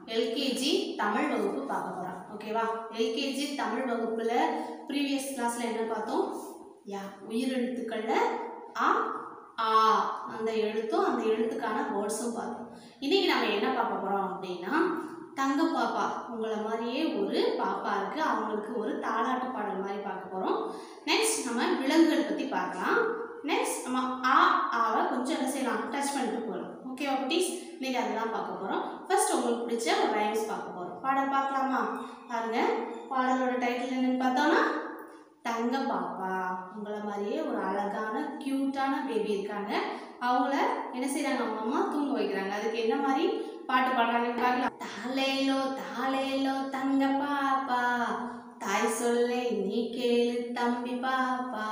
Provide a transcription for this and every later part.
LKG Tamil வகுப்பு பார்க்க போகிறோம் ஓகேவா எல்கேஜி தமிழ் வகுப்பில் ப்ரீவியஸ் கிளாஸில் என்ன பார்த்தோம் யா உயிரெழுத்துக்களில் ஆ ஆ அந்த எழுத்தும் அந்த எழுத்துக்கான வேர்ட்ஸும் பார்த்தோம் இன்றைக்கி நம்ம என்ன பார்க்க போகிறோம் அப்படின்னா தங்க பாப்பா உங்களை மாதிரியே ஒரு பாப்பா இருக்குது அவங்களுக்கு ஒரு தாலாட்டு பாடல் மாதிரி பார்க்க போகிறோம் நெக்ஸ்ட் நம்ம விலங்குகள் பற்றி பார்க்கலாம் நெக்ஸ்ட் நம்ம ஆ ஆவை கொஞ்சம் என்ன செய்யலாம் டச் பண்ணிட்டு போகலாம் ஓகே குட்டீஸ் இன்னைக்கு அதெல்லாம் பார்க்க போகிறோம் ஃபர்ஸ்ட் உங்களுக்கு பிடிச்ச ஒரு ரைம்ஸ் பார்க்க போகிறோம் பாடல் பார்க்கலாமா பாருங்க பாடலோட டைட்டில் என்னன்னு பார்த்தோன்னா தங்க பாப்பா உங்களை மாதிரியே ஒரு அழகான க்யூட்டான பேபி இருக்காங்க அவங்கள என்ன செய்கிறாங்க அவங்க அம்மா தூங்க வைக்கிறாங்க அதுக்கு என்ன மாதிரி பாட்டு பாடுறாங்கன்னு பார்க்கலாம் தாலேலோ தாலேலோ தங்க பாப்பா தாய் சொல்லை நீ கேளு தம்பி பாப்பா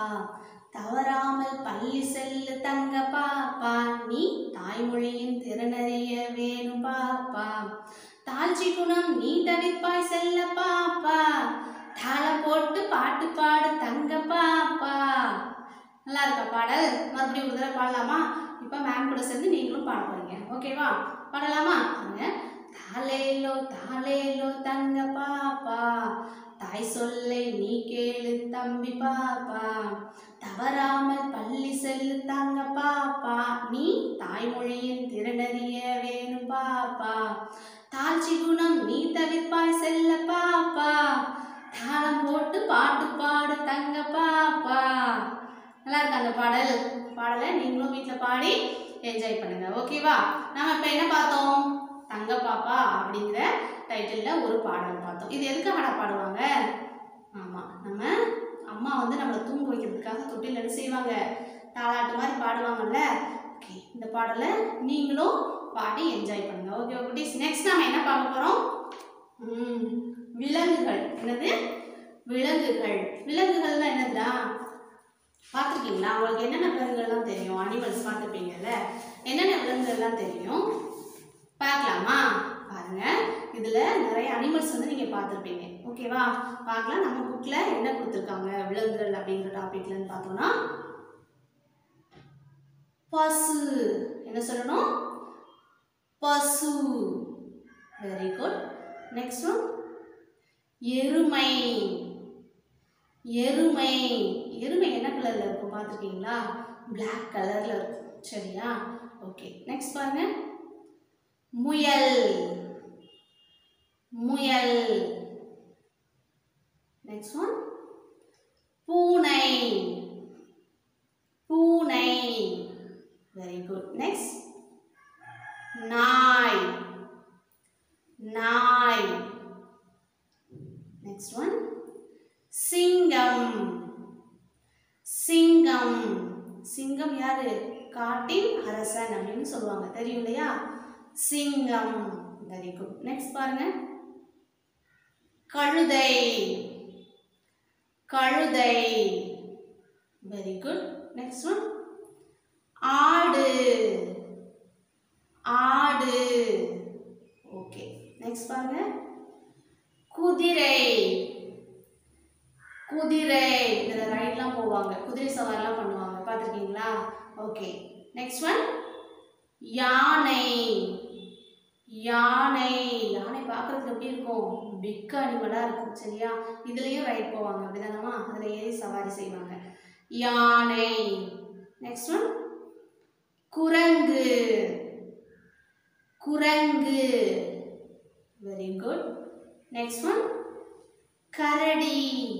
தவறாமல் பள்ளி செல்லு தங்க பாப்பா நீ தாய்மொழியின் திறனறிய வேணும் பாப்பா தாழ்ச்சி குணம் நீ தவிப்பாய் செல்ல பாப்பா தாளம் போட்டு பாட்டு பாடு தங்க பாப்பா நல்லா இருக்கா பாடல் மறுபடியும் ஒரு தடவை பாடலாமா இப்போ மேம் கூட சேர்ந்து நீங்களும் பாட போறீங்க ஓகேவா பாடலாமா பாருங்க தாலேலோ தாலேலோ தங்க பாப்பா தாய் சொல்லை நீ கேளு தம்பி பாப்பா தவறாமல் பள்ளி செல்லு தங்க பாப்பா நீ தாய்மொழியின் திறனறிய வேணும் பாப்பா தாழ்ச்சி குணம் நீ தவிர்ப்பாய் செல்ல பாப்பா தாளம் போட்டு பாட்டு பாடு தங்க பாப்பா நல்லா இருக்கு அந்த பாடல் பாடலை நீங்களும் வீட்டில் பாடி என்ஜாய் பண்ணுங்க ஓகேவா நம்ம இப்போ என்ன பார்த்தோம் தங்க பாப்பா அப்படிங்கிற டைட்டிலில் ஒரு பாடல் பார்த்தோம் இது எதுக்காக பாடுவாங்க ஆமாம் நம்ம அம்மா வந்து நம்மளை தூங்க வைக்கிறதுக்காக தொட்டில் என்ன செய்வாங்க தாலாட்டு மாதிரி பாடுவாங்கல்ல ஓகே இந்த பாடலை நீங்களும் பாடி என்ஜாய் பண்ணுங்க ஓகே குட்டீஸ் நெக்ஸ்ட் நம்ம என்ன பார்க்க போகிறோம் ம், விலங்குகள் என்னது விலங்குகள் விலங்குகள்னா என்னதுடா பார்த்துருக்கீங்களா உங்களுக்கு என்னென்ன விலங்குகள்லாம் தெரியும் அனிமல்ஸ் பார்த்துருப்பீங்கல்ல என்னென்ன விலங்குகள்லாம் தெரியும் பார்க்கலாமா பாருங்க இதில் நிறைய அனிமல்ஸ் வந்து நீங்கள் பார்த்துருப்பீங்க ஓகேவா பார்க்கலாம் நம்ம புக்கில் என்ன கொடுத்துருக்காங்க விலங்குகள் அப்படிங்கிற டாபிக்லன்னு பார்த்தோம்னா பசு என்ன சொல்லணும் பசு வெரி குட் நெக்ஸ்ட் ஒன் எருமை எருமை எருமை என்ன கலரில் இருக்கும் பார்த்துருக்கீங்களா Black கலரில் இருக்கும் சரியா ஓகே நெக்ஸ்ட் பாருங்க முயல் முயல் நெக்ஸ்ட் ஒன் பூனை பூனை வெரி குட் நெக்ஸ்ட் நாய் நாய் நெக்ஸ்ட் ஒன் சிங்கம் சிங்கம் சிங்கம் யாரு காட்டின் அரசன் அப்படின்னு சொல்லுவாங்க தெரியும் இல்லையா சிங்கம் வெரி குட் நெக்ஸ்ட் பாருங்க கழுதை கழுதை வெரி குட் நெக்ஸ்ட் ஒன் ஆடு ஆடு ஓகே நெக்ஸ்ட் பாருங்க குதிரை குதிரை இதில் ரைட்லாம் போவாங்க குதிரை சவாரிலாம் பண்ணுவாங்க பார்த்துருக்கீங்களா ஓகே நெக்ஸ்ட் ஒன் யானை யானை யானை பார்க்குறதுக்கு எப்படி இருக்கும் பிக் அனிமலாக இருக்கும் சரியா இதுலேயும் ரைட் போவாங்க அப்படிதானம்மா அதில் ஏறி சவாரி செய்வாங்க யானை நெக்ஸ்ட் ஒன் குரங்கு குரங்கு வெரி குட் நெக்ஸ்ட் ஒன் கரடி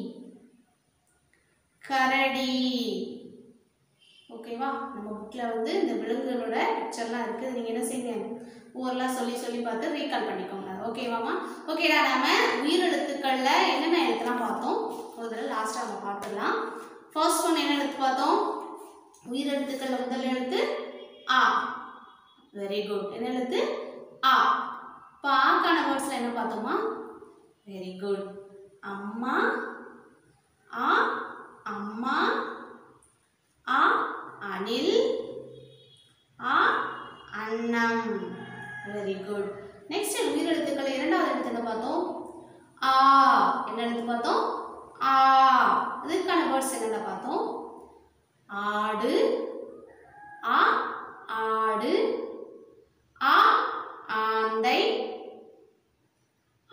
கரடி ஓகேவா நம்ம புக்கில் வந்து இந்த விலங்குகளோட பிக்சர்லாம் இருக்குது நீங்கள் என்ன செய்யுங்க ஊரெலாம் சொல்லி சொல்லி பார்த்து ரீகால் பண்ணிக்கோங்க ஓகேவாம்மா ஓகேடா நாம உயிரெழுத்துக்களில் என்னென்ன எழுத்துலாம் பார்த்தோம் ஒரு தடவை லாஸ்ட்டாக நம்ம பார்த்துடலாம் ஃபர்ஸ்ட் ஒன் என்ன எழுத்து பார்த்தோம் உயிரெழுத்துக்களில் முதல் எழுத்து ஆ வெரி குட் என்ன எழுத்து ஆ இப்போ ஆக்கான வேர்ட்ஸில் என்ன பார்த்தோமா வெரி குட் அம்மா ஆ அம்மா ஆ அணில் ஆ அன்னம் வெரி குட் நெக்ஸ்ட் உயிரெழுத்துக்கள் இரண்டாவது எழுத்து என்ன பார்த்தோம் ஆ என்ன எழுத்து பார்த்தோம் ஆ இதுக்கான வேர்ட்ஸ் என்னென்ன பார்த்தோம் ஆடு ஆ ஆடு ஆ ஆந்தை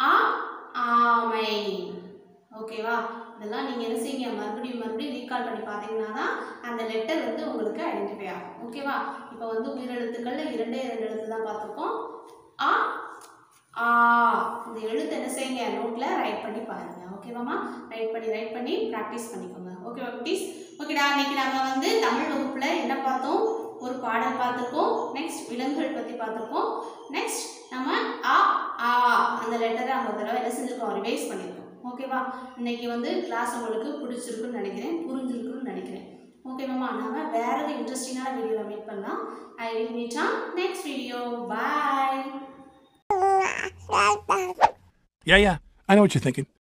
ஆ ஆமை ஓகேவா இதெல்லாம் நீங்கள் என்ன செய்யுங்க மறுபடியும் மறுபடியும் ரீகால் பண்ணி பார்த்தீங்கன்னா தான் அந்த லெட்டர் வந்து உங்களுக்கு ஐடென்டிஃபை ஆகும் ஓகேவா இப்போ வந்து உயிரெழுத்துக்கள்ல இரண்டே இரண்டு எழுத்து தான் பார்த்துருக்கோம் ஆ ஆ இந்த எழுத்து என்ன செய்யுங்க நோட்டில் ரைட் பண்ணி பாருங்க ஓகேவாம்மா ரைட் பண்ணி ரைட் பண்ணி ப்ராக்டிஸ் பண்ணிக்கோங்க ஓகேவா குட்டீஸ் ஓகேடா இன்னைக்கு நம்ம வந்து தமிழ் வகுப்புல என்ன பார்த்தோம் ஒரு பாடல் பார்த்துருக்கோம் நெக்ஸ்ட் விலங்குகள் பற்றி பார்த்துருக்கோம் நெக்ஸ்ட் நம்ம ஆ ஆ அந்த லெட்டரை அவங்க தடவை என்ன செஞ்சுருக்கோம் ரிவைஸ் பண்ணியிருக்கோம் ஓகேவா இன்னைக்கு வந்து கிளாஸ் உங்களுக்கு பிடிச்சிருக்குன்னு நினைக்கிறேன் புரிஞ்சிருக்குன்னு நினைக்கிறேன் ஓகேவாம்மா நாம வேற ஒரு இன்ட்ரெஸ்டிங்கான வீடியோவில் மீட் பண்ணலாம் I will meet on next video bye Yeah, yeah. I know what you're thinking.